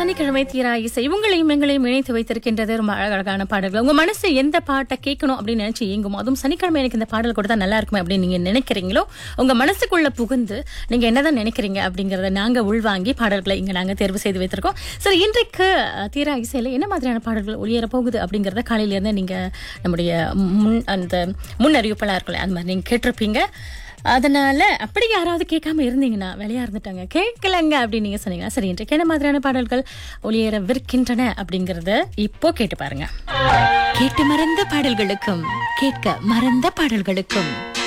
சனிக்கிழமை தீரா இசை உங்களையும் எங்களையும் இணைத்து வைத்திருக்கின்றது ரொம்ப அழகழகான பாடல்கள் உங்க மனசு எந்த பாட்டை கேட்கணும் அப்படின்னு நினைச்சு இயங்குமோ அதுவும் சனிக்கிழமை எனக்கு இந்த பாடல் கொடுத்தா நல்லா இருக்குமே அப்படின்னு நீங்க நினைக்கிறீங்களோ உங்க மனசுக்குள்ள புகுந்து நீங்க என்னதான் நினைக்கிறீங்க அப்படிங்கறத நாங்க உள்வாங்கி பாடல்களை இங்க நாங்க தேர்வு செய்து வைத்திருக்கோம் சரி இன்றைக்கு அஹ், தீரா இசையில என்ன மாதிரியான பாடல்கள் ஒளியேற போகுது அப்படிங்கறத காலையில இருந்து நீங்க நம்முடைய முன் அந்த முன் அறிவிப்பெல்லாம் இருக்குல்ல அந்த மாதிரி நீங்க கேட்டிருப்பீங்க அதனால அப்படி யாராவது கேட்காம இருந்தீங்கன்னா வேலையா இருந்துட்டாங்க கேட்கலங்க அப்படின்னு நீங்க சொன்னீங்கன்னா சரி இன்றைக்கு என்ன மாதிரியான பாடல்கள் ஒளியேறவிருக்கின்றன அப்படிங்கறத இப்போ கேட்டு பாருங்க கேட்டு மறந்த பாடல்களுக்கும் கேட்க மறந்த பாடல்களுக்கும்